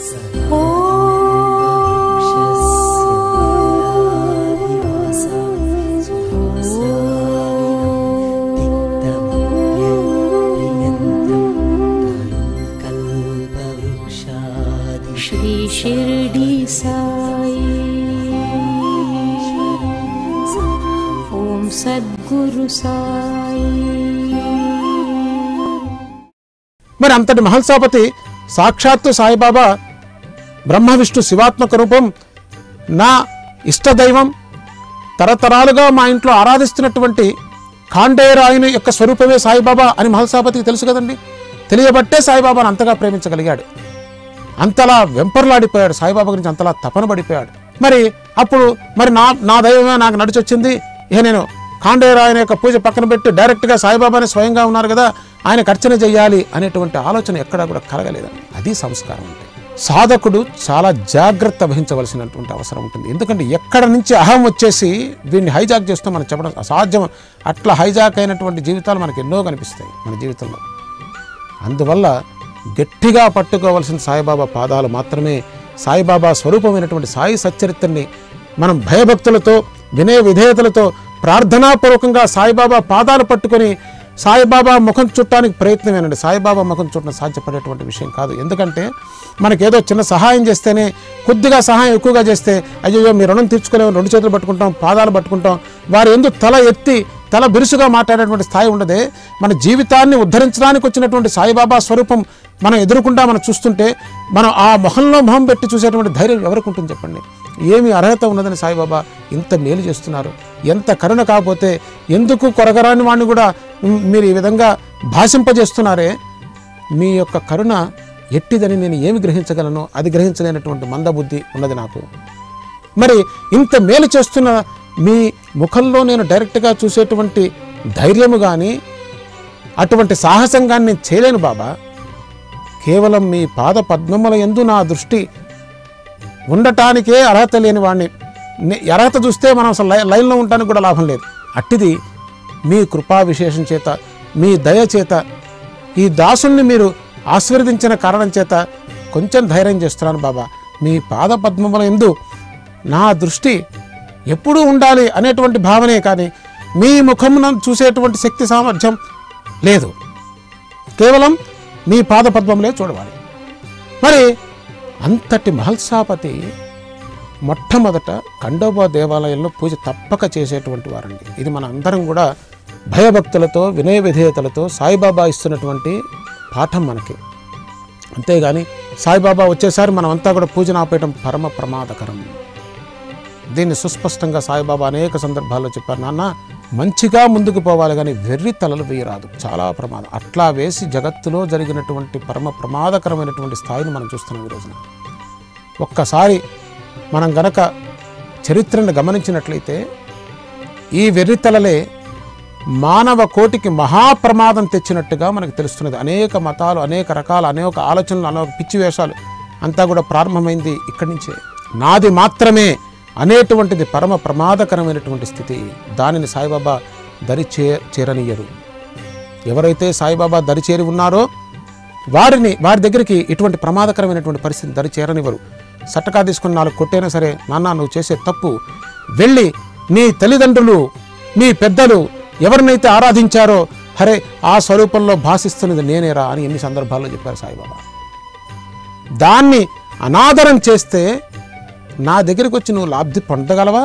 श्री शिर्डी साई ॐ सद्गुरु साई మరి అంతటి మహల్సాపతి సాక్షాత్తు సాయిబాబా బ్రహ్మ విష్ణు శివాత్మక రూపం నా ఇష్టదైవం తరతరాలుగా మా ఇంట్లో ఆరాధిస్తున్నటువంటి ఖాండేరాయుని యొక్క స్వరూపమే సాయిబాబా అని మహల్సాపతికి తెలుసు కదండి తెలియబట్టే సాయిబాబాను అంతగా ప్రేమించగలిగాడు అంతలా వెంపర్లాడిపోయాడు సాయిబాబా గురించి అంతలా తపన పడిపోయాడు మరి అప్పుడు మరి నా నా దైవమే నాకు నడిచొచ్చింది ఇక నేను ఖాండేరాయన యొక్క పూజ పక్కన పెట్టి డైరెక్ట్గా సాయిబాబానే స్వయంగా ఉన్నారు కదా ఆయనకు అర్చన చేయాలి అనేటువంటి ఆలోచన ఎక్కడా కూడా కలగలేదండి అది సంస్కారం అంటే సాధకుడు చాలా జాగ్రత్త వహించవలసినటువంటి అవసరం ఉంటుంది ఎందుకంటే ఎక్కడ నుంచి అహం వచ్చేసి వీడిని హైజాక్ చేస్తూ మనం చెప్పడం అసాధ్యం అట్లా హైజాక్ అయినటువంటి జీవితాలు మనకు ఎన్నో కనిపిస్తాయి మన జీవితంలో అందువల్ల గట్టిగా పట్టుకోవలసిన సాయిబాబా పాదాలు మాత్రమే సాయిబాబా స్వరూపమైనటువంటి సాయి సచ్చరిత్రని మనం భయభక్తులతో వినయ విధేయతలతో ప్రార్థనాపూర్వకంగా సాయిబాబా పాదాలు పట్టుకొని సాయిబాబా ముఖం చుట్టానికి ప్రయత్నమేనండి సాయిబాబా ముఖం చుట్టడం సాధ్యపడేటువంటి విషయం కాదు ఎందుకంటే మనకేదో చిన్న సహాయం చేస్తేనే కొద్దిగా సహాయం ఎక్కువగా చేస్తే అయ్యో మీ రుణం తీర్చుకోలేము రెండు చేతులు పట్టుకుంటాం పాదాలు పట్టుకుంటాం వారి ఎందు తల ఎత్తి తల బిరుసుగా మాట్లాడేటువంటి స్థాయి ఉండదే మన జీవితాన్ని ఉద్ధరించడానికి వచ్చినటువంటి సాయిబాబా స్వరూపం మనం ఎదురుకుండా మనం చూస్తుంటే మనం ఆ మొహంలో మొహం పెట్టి చూసేటువంటి ధైర్యం ఎవరికి ఉంటుంది చెప్పండి ఏమి అర్హత ఉన్నదని సాయిబాబా ఇంత మేలు చేస్తున్నారు ఎంత కరుణ కాకపోతే ఎందుకు కొరగరాని వాడిని కూడా మ్, మీరు ఈ విధంగా భాషింపజేస్తున్నారే మీ యొక్క కరుణ ఎట్టిదని నేను ఏమి గ్రహించగలను అది గ్రహించలేనటువంటి మందబుద్ధి ఉన్నది నాకు మరి ఇంత మేలు చేస్తున్న మీ ముఖంలో నేను డైరెక్ట్గా చూసేటువంటి ధైర్యము కానీ అటువంటి సాహసం కానీ నేను చేయలేను బాబా కేవలం మీ పాద పద్మముల ఎందు నా దృష్టి ఉండటానికే అర్హత లేని వాడిని నే- అర్హత చూస్తే మనం అసలు లై- లైన్లో ఉండటానికి కూడా లాభం లేదు అట్టిది మీ కృపా విశేషం చేత మీ దయ చేత ఈ దాసుల్ని మీరు ఆశీర్వదించిన కారణం చేత కొంచెం ధైర్యం చేస్తున్నాను బాబా మీ పాద పద్మముల ఎందు నా దృష్టి ఎప్పుడూ ఉండాలి అనేటువంటి భావనే కానీ మీ ముఖమున చూసేటువంటి శక్తి సామర్థ్యం లేదు కేవలం మీ పాద పద్మములే చూడవాలి మరి అంతటి మహల్సాపతి మొట్టమొదట ఖండోబా దేవాలయంలో పూజ తప్పక చేసేటువంటి వారండి ఇది మన అందరం కూడా భయభక్తులతో వినయ విధేయతలతో సాయిబాబా ఇస్తున్నటువంటి పాఠం మనకి అంతేగాని సాయిబాబా వచ్చేసారి మనం అంతా కూడా పూజను ఆపేయడం పరమ ప్రమాదకరం దీన్ని సుస్పష్టంగా సాయిబాబా అనేక సందర్భాల్లో చెప్పారు నాన్న మంచిగా ముందుకు పోవాలి కానీ వెర్రి తలలు వేయరాదు చాలా ప్రమాదం అట్లా వేసి జగత్తులో జరిగినటువంటి పరమ ప్రమాదకరమైనటువంటి స్థాయిని మనం చూస్తున్నాం ఈ రోజున ఒక్కసారి మనం గనక చరిత్రను గమనించినట్లయితే ఈ వెర్రితలలే మానవ కోటికి మహాప్రమాదం తెచ్చినట్టుగా మనకు తెలుస్తున్నది అనేక మతాలు అనేక రకాల అనేక ఆలోచనలు అనేక పిచ్చి వేషాలు అంతా కూడా ప్రారంభమైంది ఇక్కడి నుంచే నాది మాత్రమే అనేటువంటిది పరమ ప్రమాదకరమైనటువంటి స్థితి దానిని సాయిబాబా దరి చే చేరనీయరు ఎవరైతే సాయిబాబా దరి చేరి ఉన్నారో వారిని వారి దగ్గరికి ఇటువంటి ప్రమాదకరమైనటువంటి పరిస్థితి దరి చేరనివ్వరు సట్టకా తీసుకుని నాలుగు కొట్టైనా సరే నాన్న నువ్వు చేసే తప్పు వెళ్ళి నీ తల్లిదండ్రులు నీ పెద్దలు ఎవరినైతే ఆరాధించారో హరే ఆ స్వరూపంలో భాషిస్తున్నది నేనేరా అని ఎన్ని సందర్భాల్లో చెప్పారు సాయిబాబా దాన్ని అనాదరం చేస్తే నా దగ్గరికి వచ్చి నువ్వు లాబ్ధి పొందగలవా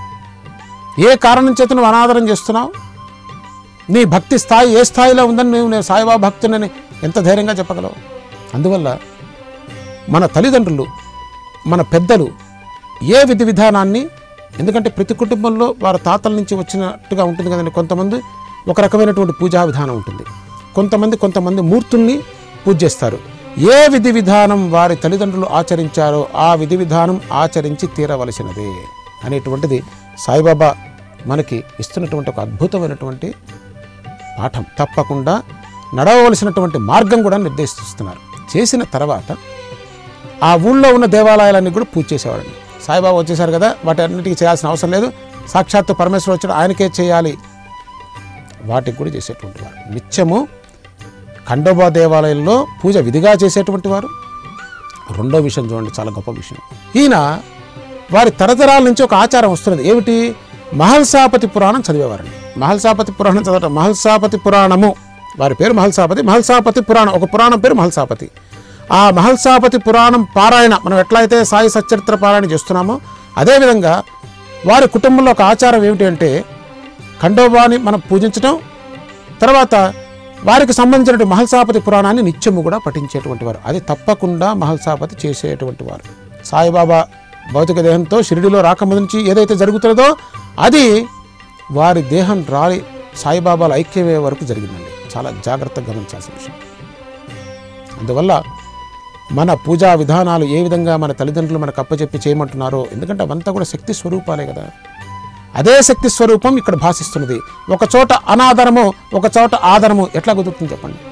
ఏ కారణం చేత నువ్వు అనాదరం చేస్తున్నావు నీ భక్తి స్థాయి ఏ స్థాయిలో ఉందని నువ్వు నేను సాయిబాబా భక్తునని ఎంత ధైర్యంగా చెప్పగలవు అందువల్ల మన తల్లిదండ్రులు మన పెద్దలు ఏ విధి విధానాన్ని ఎందుకంటే ప్రతి కుటుంబంలో వారి తాతల నుంచి వచ్చినట్టుగా ఉంటుంది కదండి కొంతమంది ఒక రకమైనటువంటి పూజా విధానం ఉంటుంది కొంతమంది కొంతమంది మూర్తుల్ని పూజ చేస్తారు ఏ విధి విధానం వారి తల్లిదండ్రులు ఆచరించారో ఆ విధి విధానం ఆచరించి తీరవలసినదే అనేటువంటిది సాయిబాబా మనకి ఇస్తున్నటువంటి ఒక అద్భుతమైనటువంటి పాఠం తప్పకుండా నడవవలసినటువంటి మార్గం కూడా నిర్దేశిస్తున్నారు చేసిన తర్వాత ఆ ఊళ్ళో ఉన్న దేవాలయాలన్నీ కూడా పూజ చేసేవాడండి సాయిబాబా వచ్చేసారు కదా వాటి అన్నిటికీ చేయాల్సిన అవసరం లేదు సాక్షాత్తు పరమేశ్వరు వచ్చాడు ఆయనకే చేయాలి వాటికి కూడా చేసేటువంటి వారు నిత్యము ఖండోబా దేవాలయంలో పూజ విధిగా చేసేటువంటి వారు రెండో విషయం చూడండి చాలా గొప్ప విషయం ఈయన వారి తరతరాల నుంచి ఒక ఆచారం వస్తున్నది ఏమిటి మహల్సాపతి పురాణం చదివేవారండి మహల్సాపతి పురాణం చదవటం మహల్సాపతి పురాణము వారి పేరు మహల్సాపతి మహల్సాపతి పురాణం ఒక పురాణం పేరు మహల్సాపతి ఆ మహల్సాపతి పురాణం పారాయణ మనం ఎట్లయితే సాయి సచ్చరిత్ర పారాయణ చేస్తున్నామో అదేవిధంగా వారి కుటుంబంలో ఒక ఆచారం ఏమిటి అంటే ఖండోబాని మనం పూజించడం తర్వాత వారికి సంబంధించిన మహల్సాపతి పురాణాన్ని నిత్యము కూడా పఠించేటువంటి వారు అది తప్పకుండా మహల్సాపతి చేసేటువంటి వారు సాయిబాబా భౌతిక దేహంతో షిరిడిలో రాకముందు నుంచి ఏదైతే జరుగుతున్నదో అది వారి దేహం రాలి సాయిబాబాల ఐక్యమయ్యే వరకు జరిగిందండి చాలా జాగ్రత్తగా గమనించాల్సిన విషయం అందువల్ల మన పూజా విధానాలు ఏ విధంగా మన తల్లిదండ్రులు మనకు అప్పచెప్పి చేయమంటున్నారో ఎందుకంటే అవంతా కూడా శక్తి స్వరూపాలే కదా అదే శక్తి స్వరూపం ఇక్కడ భాషిస్తున్నది ఒక చోట అనాదరము ఒక చోట ఆదరము ఎట్లా కుదురుతుంది చెప్పండి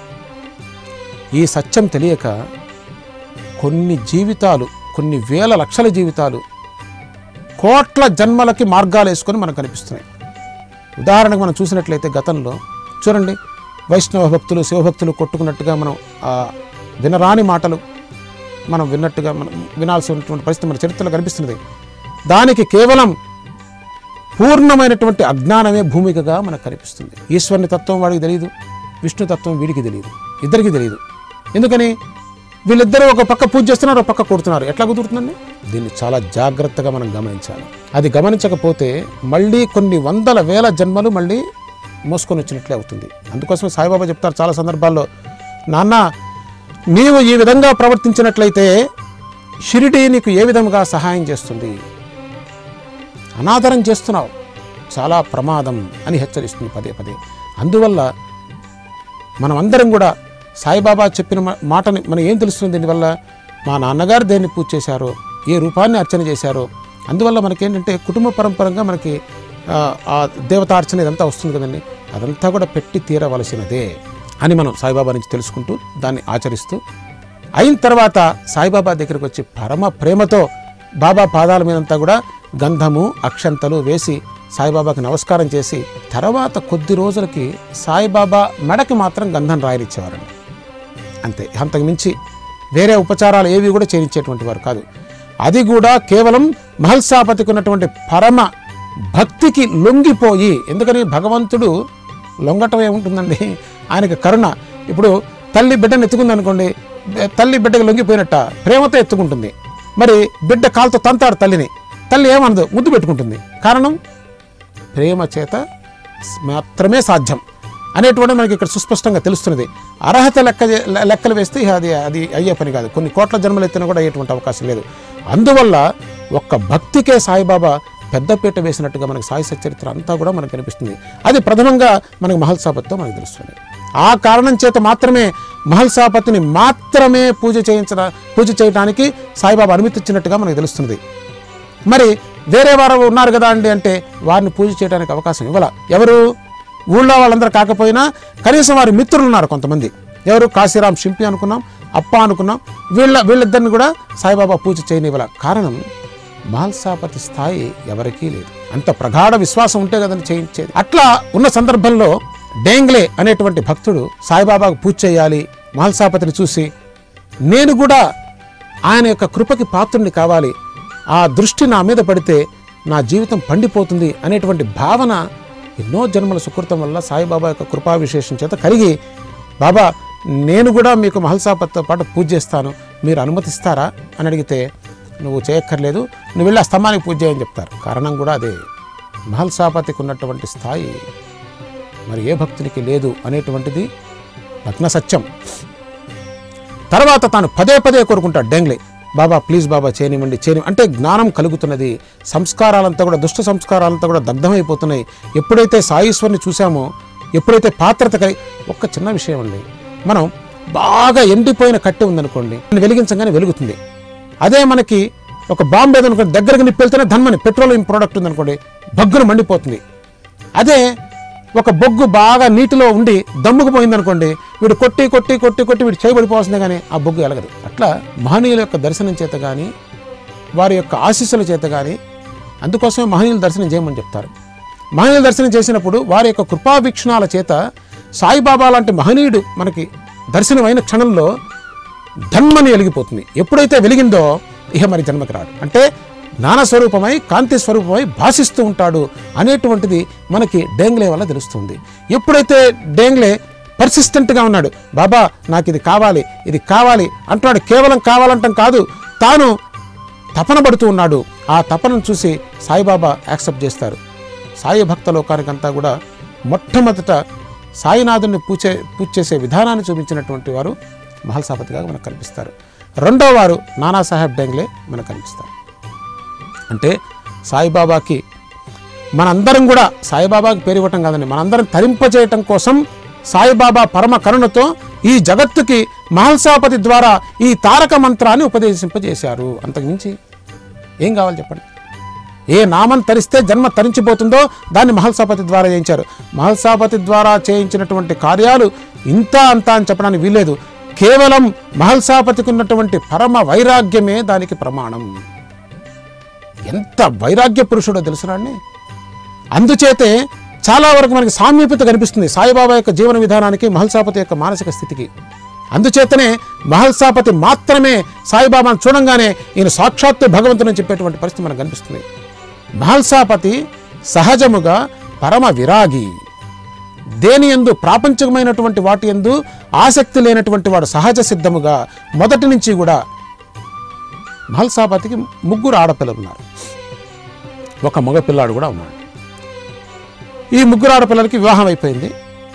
ఈ సత్యం తెలియక కొన్ని జీవితాలు కొన్ని వేల లక్షల జీవితాలు కోట్ల జన్మలకి మార్గాలు వేసుకొని మనకు కనిపిస్తున్నాయి ఉదాహరణకు మనం చూసినట్లయితే గతంలో చూడండి వైష్ణవ భక్తులు శివభక్తులు కొట్టుకున్నట్టుగా మనం ఆ వినరాని మాటలు మనం విన్నట్టుగా మనం వినాల్సినటువంటి పరిస్థితి మన చరిత్రలో కనిపిస్తున్నది దానికి కేవలం పూర్ణమైనటువంటి అజ్ఞానమే భూమికగా మనకు కనిపిస్తుంది ఈశ్వరుని తత్వం వాడికి తెలియదు విష్ణు తత్వం వీడికి తెలియదు ఇద్దరికి తెలియదు ఎందుకని వీళ్ళిద్దరూ ఒక పక్క పూజ చేస్తున్నారు ఒక పక్క కొడుతున్నారు ఎట్లా కుదురుతుందండి దీన్ని చాలా జాగ్రత్తగా మనం గమనించాలి అది గమనించకపోతే మళ్ళీ కొన్ని వందల వేల జన్మలు మళ్ళీ మోసుకొని వచ్చినట్లే అవుతుంది అందుకోసం సాయిబాబా చెప్తారు చాలా సందర్భాల్లో నాన్న నీవు ఈ విధంగా ప్రవర్తించినట్లయితే షిరిడి నీకు ఏ విధంగా సహాయం చేస్తుంది అనాదరం చేస్తున్నావు చాలా ప్రమాదం అని హెచ్చరిస్తుంది పదే పదే అందువల్ల మనం అందరం కూడా సాయిబాబా చెప్పిన మా- మాటని మనం ఏం తెలుస్తుంది దీనివల్ల మా నాన్నగారు దేన్ని పూజ చేశారో ఏ రూపాన్ని అర్చన చేశారో అందువల్ల మనకేంటంటే కుటుంబ పరంపరంగా మనకి ఆ, ఆ దేవతార్చన ఇదంతా వస్తుంది కదండి అదంతా కూడా పెట్టి తీరవలసినదే అని మనం సాయిబాబా నుంచి తెలుసుకుంటూ దాన్ని ఆచరిస్తూ అయిన తర్వాత సాయిబాబా దగ్గరికి వచ్చి పరమ ప్రేమతో బాబా పాదాల మీదంతా కూడా గంధము అక్షంతలు వేసి సాయిబాబాకి నమస్కారం చేసి తర్వాత కొద్ది రోజులకి సాయిబాబా మెడకి మాత్రం గంధం రాయనిచ్చేవారండి అంతే అంతకు మించి వేరే ఉపచారాలు ఏవి కూడా చేయించేటువంటి వారు కాదు అది కూడా కేవలం మహల్సాపతికి ఉన్నటువంటి పరమ భక్తికి లొంగిపోయి ఎందుకని భగవంతుడు లొంగటం ఏముంటుందండి ఆయనకి కరుణ ఇప్పుడు తల్లి బిడ్డను ఎత్తుకుంది అనుకోండి తల్లి బిడ్డకి లొంగిపోయినట్ట ప్రేమతో ఎత్తుకుంటుంది మరి బిడ్డ కాలుతో తంతాడు తల్లిని తల్లి ఏమనదు ముద్దు పెట్టుకుంటుంది కారణం ప్రేమ చేత మాత్రమే సాధ్యం అనేటువంటి మనకి ఇక్కడ సుస్పష్టంగా తెలుస్తున్నది అర్హత లెక్క చే- లె- లెక్కలు వేస్తే అది అది అయ్యే పని కాదు కొన్ని కోట్ల జన్మలు ఎత్తినా కూడా అయ్యేటువంటి అవకాశం లేదు అందువల్ల ఒక్క భక్తికే సాయిబాబా పెద్దపీట వేసినట్టుగా మనకి సాయి సచరిత్ర అంతా కూడా మనకు కనిపిస్తుంది అది ప్రథమంగా మనకి మహల్సాపతితో మనకు తెలుస్తుంది ఆ కారణం చేత మాత్రమే మహల్సాపతిని మాత్రమే పూజ చేయించడా పూజ చేయడానికి సాయిబాబా అనుమతి ఇచ్చినట్టుగా మనకు తెలుస్తుంది మరి వేరే వారు ఉన్నారు కదా అండి అంటే వారిని పూజ చేయడానికి అవకాశం ఇవ్వాల ఎవరు ఊళ్ళో వాళ్ళందరూ కాకపోయినా కనీసం వారి మిత్రులు ఉన్నారు కొంతమంది ఎవరు కాశీరాం షింపి అనుకున్నాం అప్ప అనుకున్నాం వీళ్ళ వీళ్ళిద్దరిని కూడా సాయిబాబా పూజ చేయనివ్వాల కారణం మాల్సాపతి స్థాయి ఎవరికీ లేదు అంత ప్రగాఢ విశ్వాసం ఉంటే కదండి చేయించేది అట్లా ఉన్న సందర్భంలో డేంగ్లే అనేటువంటి భక్తుడు సాయిబాబాకు పూజ చేయాలి మాల్సాపతిని చూసి నేను కూడా ఆయన యొక్క కృపకి పాత్రుని కావాలి ఆ దృష్టి నా మీద పడితే నా జీవితం పండిపోతుంది అనేటువంటి భావన ఎన్నో జన్మల సుకృతం వల్ల సాయిబాబా యొక్క కృపా విశేషం చేత కలిగి బాబా నేను కూడా మీకు మహల్సాపతితో పాటు పూజ చేస్తాను మీరు అనుమతిస్తారా అని అడిగితే నువ్వు చేయక్కర్లేదు నువ్వు వెళ్ళి ఆ స్తంభానికి పూజ చేయని చెప్తారు కారణం కూడా అదే మహల్సాపతికి ఉన్నటువంటి స్థాయి మరి ఏ భక్తునికి లేదు అనేటువంటిది నగ్న సత్యం తర్వాత తాను పదే పదే కోరుకుంటాడు డెంగ్లే బాబా ప్లీజ్ బాబా చేయనివ్వండి చేయని అంటే జ్ఞానం కలుగుతున్నది సంస్కారాలంతా కూడా దుష్ట సంస్కారాలంతా కూడా దగ్ధమైపోతున్నాయి ఎప్పుడైతే సాయీశ్వరిని చూసామో ఎప్పుడైతే పాత్రత కలిగి ఒక్క చిన్న విషయం అండి మనం బాగా ఎండిపోయిన కట్టె ఉందనుకోండి దాన్ని వెలిగించగానే వెలుగుతుంది అదే మనకి ఒక బాంబు ఏదనుకోండి దగ్గరకు నిప్పు వెళ్తేనే ధన్మని పెట్రోలియం ప్రోడక్ట్ ఉందనుకోండి భగ్గున మండిపోతుంది అదే ఒక బొగ్గు బాగా నీటిలో ఉండి దమ్ముకు పోయిందనుకోండి వీడు కొట్టి కొట్టి కొట్టి కొట్టి వీడు చేయబడిపోవాల్సిందే కానీ ఆ బొగ్గు ఎలగదు అట్లా మహనీయుల యొక్క దర్శనం చేత కానీ వారి యొక్క ఆశీస్సుల చేత కానీ అందుకోసమే మహనీయుల దర్శనం చేయమని చెప్తారు మహనీయుల దర్శనం చేసినప్పుడు వారి యొక్క కృపావీక్షణాల చేత సాయిబాబా లాంటి మహనీయుడు మనకి దర్శనమైన క్షణంలో ధన్మని వెలిగిపోతుంది ఎప్పుడైతే వెలిగిందో ఇక మరి జన్మకి రాడు అంటే జ్ఞాన స్వరూపమై కాంతి స్వరూపమై భాషిస్తూ ఉంటాడు అనేటువంటిది మనకి డేంగ్లే వల్ల తెలుస్తుంది ఎప్పుడైతే డేంగ్లే పర్సిస్టెంట్గా ఉన్నాడు బాబా నాకు ఇది కావాలి ఇది కావాలి అంటున్నాడు కేవలం కావాలంటాం కాదు తాను తపన పడుతూ ఉన్నాడు ఆ తపనను చూసి సాయిబాబా యాక్సెప్ట్ చేస్తారు సాయి భక్త లోకానికంతా కూడా మొట్టమొదట సాయినాథుని పూచే పూజ చేసే విధానాన్ని చూపించినటువంటి వారు మహల్సాపతిగా మనకు కనిపిస్తారు రెండో వారు నానాసాహెబ్ డెంగ్లే మనకు కనిపిస్తారు అంటే సాయిబాబాకి మనందరం కూడా సాయిబాబాకి పేరు ఇవ్వటం కాదండి మనందరం తరింపజేయటం కోసం సాయిబాబా పరమ కరుణతో ఈ జగత్తుకి మహల్సాపతి ద్వారా ఈ తారక మంత్రాన్ని ఉపదేశింపజేశారు అంతకుమించి ఏం కావాలి చెప్పండి ఏ నామం తరిస్తే జన్మ తరించిపోతుందో దాన్ని మహల్సాపతి ద్వారా చేయించారు మహల్సాపతి ద్వారా చేయించినటువంటి కార్యాలు ఇంత అంత అని చెప్పడానికి వీల్లేదు కేవలం మహల్సాపతికి ఉన్నటువంటి పరమ వైరాగ్యమే దానికి ప్రమాణం ఎంత వైరాగ్య పురుషుడో తెలుసునండి అందుచేతే చాలా వరకు మనకి సామీప్యత కనిపిస్తుంది సాయిబాబా యొక్క జీవన విధానానికి మహల్సాపతి యొక్క మానసిక స్థితికి అందుచేతనే మహల్సాపతి మాత్రమే సాయిబాబాను చూడంగానే ఈయన సాక్షాత్తు భగవంతుని చెప్పేటువంటి పరిస్థితి మనకు కనిపిస్తుంది మహల్సాపతి సహజముగా పరమ విరాగి దేని ఎందు ప్రాపంచికమైనటువంటి వాటి ఎందు ఆసక్తి లేనటువంటి వాడు సహజ సిద్ధముగా మొదటి నుంచి కూడా మహల్సాపతికి ముగ్గురు ఆడపిల్లలు ఉన్నారు ఒక మగ పిల్లాడు కూడా ఉన్నాడు ఈ ముగ్గురు ఆడపిల్లలకి వివాహం అయిపోయింది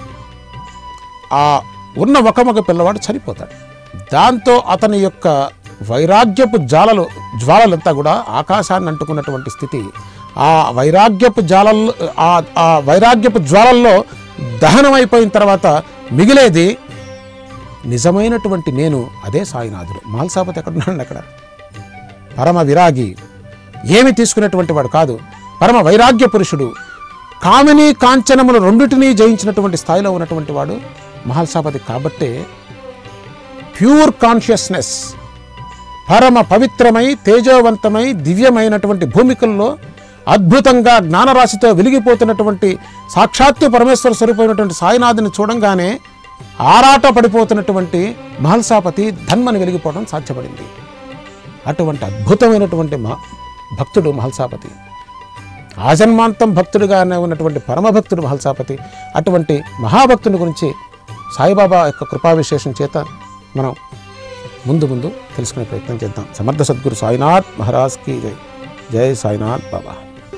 ఆ ఉన్న ఒక మగ పిల్లవాడు చనిపోతాడు దాంతో అతని యొక్క వైరాగ్యపు జ్వాలలు జ్వాలలంతా కూడా ఆకాశాన్ని అంటుకున్నటువంటి స్థితి ఆ వైరాగ్యపు జ్వాలల్లో ఆ ఆ వైరాగ్యపు జ్వాలల్లో దహనం అయిపోయిన తర్వాత మిగిలేది నిజమైనటువంటి నేను అదే సాయినాథుడు మాల్సాపతి ఎక్కడున్నాడు అక్కడ పరమ విరాగి ఏమి తీసుకునేటువంటి వాడు కాదు పరమ వైరాగ్య పురుషుడు కామిని కాంచనములు రెండిటినీ జయించినటువంటి స్థాయిలో ఉన్నటువంటి వాడు మహల్సాపతి కాబట్టే ప్యూర్ కాన్షియస్నెస్ పరమ పవిత్రమై తేజోవంతమై దివ్యమైనటువంటి భూమికల్లో అద్భుతంగా జ్ఞానరాశితో వెలిగిపోతున్నటువంటి సాక్షాత్తు పరమేశ్వర స్వరూపమైనటువంటి సాయినాథుని చూడంగానే ఆరాట పడిపోతున్నటువంటి మహల్సాపతి ధన్మని వెలిగిపోవడం సాధ్యపడింది అటువంటి అద్భుతమైనటువంటి మా భక్తుడు మహల్సాపతి ఆజన్మాంతం భక్తుడిగానే ఉన్నటువంటి పరమభక్తుడు మహల్సాపతి అటువంటి మహాభక్తుని గురించి సాయిబాబా యొక్క కృపా విశేషం చేత మనం ముందు ముందు తెలుసుకునే ప్రయత్నం చేద్దాం సమర్థ సద్గురు సాయినాథ్ మహారాజ్కి జై జై సాయినాథ్ బాబా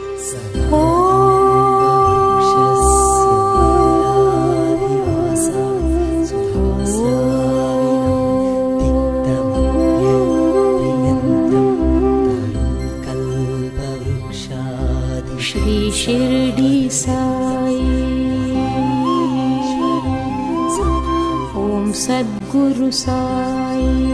श्री शिरडी साई ॐ सद्गुरु साई